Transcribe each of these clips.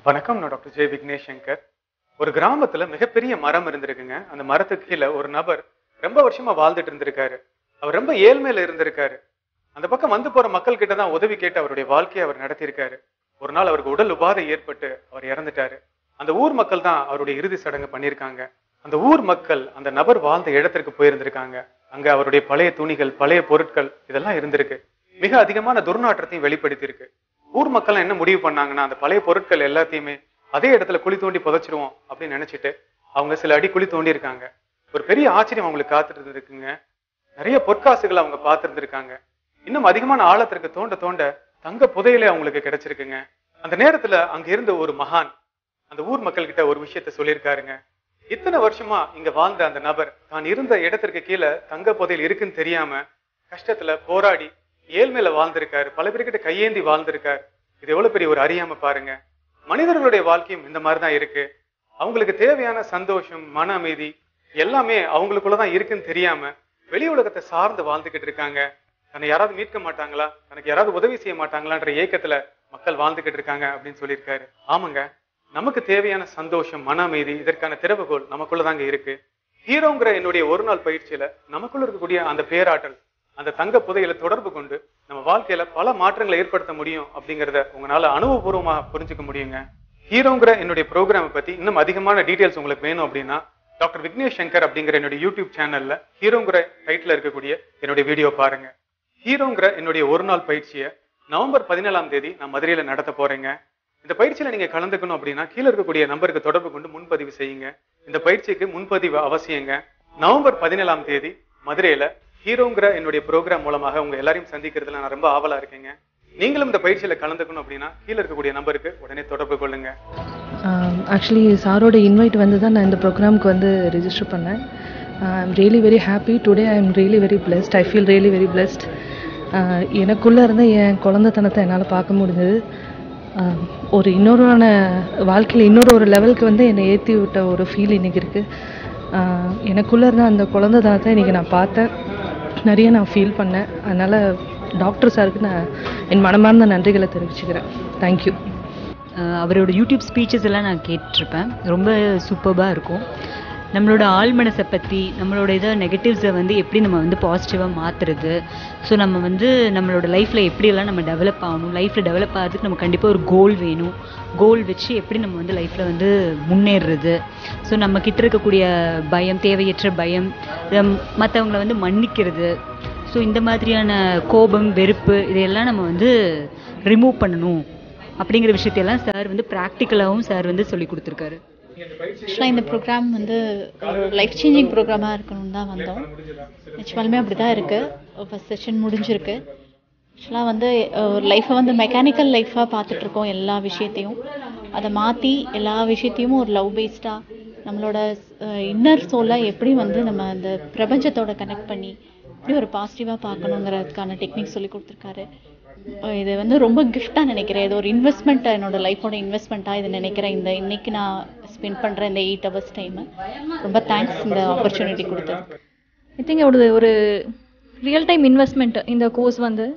வணக்கம் நான் டாக்டர் ஜெய விக்னேஷ் சங்கர் ஒரு கிராமத்துல மிகப்பெரிய மரம் இருந்திருக்குங்க அந்த மரத்துக்கு கீழே ஒரு நபர் ரொம்ப வருஷமா வாழ்ந்துட்டு இருந்திருக்காரு அவர் ரொம்ப ஏழ்மையில இருந்திருக்காரு அந்த பக்கம் வந்து போற மக்கள் கிட்ட தான் உதவி கேட்டு அவருடைய வாழ்க்கையை அவர் நடத்தியிருக்காரு ஒரு நாள் அவருக்கு உடல் உபாதை ஏற்பட்டு அவர் இறந்துட்டாரு அந்த ஊர் மக்கள் தான் அவருடைய இறுதி சடங்கு பண்ணியிருக்காங்க அந்த ஊர் மக்கள் அந்த நபர் வாழ்ந்த இடத்திற்கு போயிருந்திருக்காங்க அங்க அவருடைய பழைய துணிகள் பழைய பொருட்கள் இதெல்லாம் இருந்திருக்கு மிக அதிகமான துர்நாற்றத்தையும் வெளிப்படுத்தியிருக்கு ஊர் மக்கள் என்ன முடிவு பண்ணாங்கன்னா அந்த பழைய பொருட்கள் எல்லாத்தையுமே அதே இடத்துல குழி தோண்டி புதைச்சிருவோம் அப்படின்னு நினைச்சிட்டு அவங்க சில அடி குழி தோண்டி இருக்காங்க ஒரு பெரிய ஆச்சரியம் அவங்களுக்கு காத்துட்டு இருந்திருக்குங்க நிறைய பொற்காசுகள் அவங்க பார்த்திருந்திருக்காங்க இன்னும் அதிகமான ஆழத்திற்கு தோண்ட தோண்ட தங்க புதையலே அவங்களுக்கு கிடைச்சிருக்குங்க அந்த நேரத்துல அங்க இருந்த ஒரு மகான் அந்த ஊர் மக்கள் கிட்ட ஒரு விஷயத்த சொல்லியிருக்காருங்க இத்தனை வருஷமா இங்க வாழ்ந்த அந்த நபர் தான் இருந்த இடத்திற்கு கீழே தங்க புதையல் இருக்குன்னு தெரியாம கஷ்டத்துல போராடி ஏழ்மையில வாழ்ந்திருக்காரு பல பேர்கிட்ட கையேந்தி வாழ்ந்திருக்காரு இது எவ்வளவு பெரிய ஒரு அறியாம பாருங்க மனிதர்களுடைய வாழ்க்கையும் இந்த மாதிரி தான் இருக்கு அவங்களுக்கு தேவையான சந்தோஷம் மன அமைதி எல்லாமே அவங்களுக்குள்ளதான் இருக்குன்னு தெரியாம வெளி உலகத்தை சார்ந்து வாழ்ந்துகிட்டு இருக்காங்க தன்னை யாராவது மீட்க மாட்டாங்களா தனக்கு யாராவது உதவி செய்ய மாட்டாங்களான்ற ஏக்கத்துல மக்கள் வாழ்ந்துகிட்டு இருக்காங்க அப்படின்னு சொல்லியிருக்காரு ஆமாங்க நமக்கு தேவையான சந்தோஷம் மன அமைதி இதற்கான திறவுகோல் நமக்குள்ளதாங்க இருக்கு ஹீரோங்கிற என்னுடைய ஒரு நாள் பயிற்சியில நமக்குள்ள இருக்கக்கூடிய அந்த பேராற்றல் அந்த தங்க புதையில தொடர்பு கொண்டு நம்ம வாழ்க்கையில பல மாற்றங்களை ஏற்படுத்த முடியும் அப்படிங்கறத உங்களால அனுபவபூர்வமா புரிஞ்சுக்க முடியுங்க ஹீரோங்கிற என்னுடைய ப்ரோக்ராமை பத்தி இன்னும் அதிகமான டீடைல்ஸ் உங்களுக்கு வேணும் அப்படின்னா டாக்டர் விக்னேஷ் சங்கர் அப்படிங்கிற என்னுடைய யூடியூப் சேனல்ல ஹீரோங்கிற டைட்டில் இருக்கக்கூடிய என்னுடைய வீடியோ பாருங்க ஹீரோங்கிற என்னுடைய ஒரு நாள் பயிற்சியை நவம்பர் பதினேழாம் தேதி நான் மதுரையில நடத்த போறேங்க இந்த பயிற்சியில நீங்க கலந்துக்கணும் அப்படின்னா கீழே இருக்கக்கூடிய நம்பருக்கு தொடர்பு கொண்டு முன்பதிவு செய்யுங்க இந்த பயிற்சிக்கு முன்பதிவு அவசியங்க நவம்பர் பதினேழாம் தேதி மதுரையில ஹீரோங்கிற என்னுடைய ப்ரோக்ராம் மூலமாக உங்க எல்லாரையும் சந்திக்கிறதுல நான் ரொம்ப ஆவலா இருக்கேங்க நீங்களும் இந்த பயிற்சியில கலந்துக்கணும் அப்படின்னா கீழே இருக்கக்கூடிய நம்பருக்கு உடனே தொடர்பு கொள்ளுங்க ஆக்சுவலி சாரோட இன்வைட் வந்து தான் நான் இந்த ப்ரோக்ராம்க்கு வந்து ரெஜிஸ்டர் பண்ணேன் I am really very happy today I am really very blessed I feel really very blessed எனக்குள்ளே இருந்த என் குழந்தைத்தனத்தை என்னால் பார்க்க முடிஞ்சது ஆஹ் ஒரு இன்னொருவான வாழ்க்கையில் இன்னொரு ஒரு லெவலுக்கு வந்து என்னை ஏற்றி விட்ட ஒரு ஃபீல் இன்னைக்கு இருக்குது எனக்குள்ளே இருந்த அந்த குழந்தைத்தனத்தை இன்னைக்கு நான் பார்த்தேன் நிறைய நான் ஃபீல் பண்ணேன் அதனால் டாக்டர் சாருக்கு நான் என் மனமார்ந்த நன்றிகளை தெரிவிச்சுக்கிறேன் தேங்க்யூ அஹ் அவரோட யூடியூப் ஸ்பீச்சஸ் எல்லாம் நான் கேட்டிருப்பேன் ரொம்ப சூப்பர்பாக இருக்கும் நம்மளோட ஆள் மனசை பற்றி நம்மளோட இதை நெகட்டிவ்ஸை வந்து எப்படி நம்ம வந்து பாசிட்டிவாக மாற்றுறது ஸோ நம்ம வந்து நம்மளோட லைஃப்பில் எப்படியெல்லாம் நம்ம டெவலப் ஆகணும் லைஃப்பில் டெவலப் ஆகிறதுக்கு நம்ம கண்டிப்பாக ஒரு கோல் வேணும் கோல் வச்சு எப்படி நம்ம வந்து லைஃப்பில் வந்து முன்னேறுறது ஸோ நம்ம கிட்ட இருக்கக்கூடிய பயம் தேவையற்ற பயம் மற்றவங்கள வந்து மன்னிக்கிறது ஸோ இந்த மாதிரியான கோபம் வெறுப்பு இதையெல்லாம் நம்ம வந்து ரிமூவ் பண்ணணும் அப்படிங்கிற விஷயத்தையெல்லாம் சார் வந்து ப்ராக்டிக்கலாகவும் சார் வந்து சொல்லி கொடுத்துருக்காரு ஆக்சுவலாக இந்த ப்ரோக்ராம் வந்து ஒரு லைஃப் சேஞ்சிங் ப்ரோக்ராமாக இருக்கணும்னு தான் வந்தோம் நிச்சயமாலுமே அப்படி தான் இருக்குது ஃபஸ்ட் செஷன் முடிஞ்சிருக்கு ஆக்சுவலாக வந்து அஹ், ஒரு லைஃப்பை வந்து மெக்கானிக்கல் லைஃப்பாக பார்த்துட்ருக்கோம் எல்லா விஷயத்தையும் அதை மாற்றி எல்லா விஷயத்தையும் ஒரு லவ் பேஸ்டாக நம்மளோட இன்னர் சோலை எப்படி வந்து நம்ம அந்த பிரபஞ்சத்தோட கனெக்ட் பண்ணி எப்படி ஒரு பாசிட்டிவாக பார்க்கணுங்கிறதுக்கான டெக்னிக் சொல்லி கொடுத்துருக்காரு அஹ் இது வந்து ரொம்ப கிஃப்டாக நினைக்கிறேன் இது ஒரு இன்வெஸ்ட்மெண்ட் என்னோட லைஃபோட இன்வெஸ்ட்மெண்ட்டாக இது நினைக்கிறேன் இந்த இன்னைக்கு நான் ஸ்பெண்ட் பண்ணுறேன் இந்த எயிட் ஹவர்ஸ் டைமு ரொம்ப தேங்க்ஸ் இந்த ஆப்பர்ச்சுனிட்டி கொடுத்தது ஐ திங்க் ஒரு ஒரு ரியல் டைம் இன்வெஸ்ட்மெண்ட் இந்த கோர்ஸ் வந்து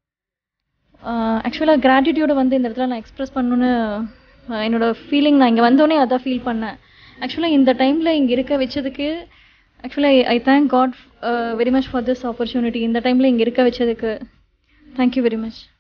ஆக்சுவலாக கிராட்டிடியூட வந்து இந்த இடத்துல நான் எக்ஸ்பிரஸ் பண்ணணுன்னு ஆஹ் என்னோட ஃபீலிங் நான் இங்கே வந்தோடனே அதான் ஃபீல் பண்ணேன் ஆக்சுவலாக இந்த டைமில் இங்கே இருக்க வச்சதுக்கு ஆக்சுவலாக I thank God very much for this opportunity இந்த டைமில் இங்கே இருக்க வச்சதுக்கு தேங்க்யூ வெரி மச்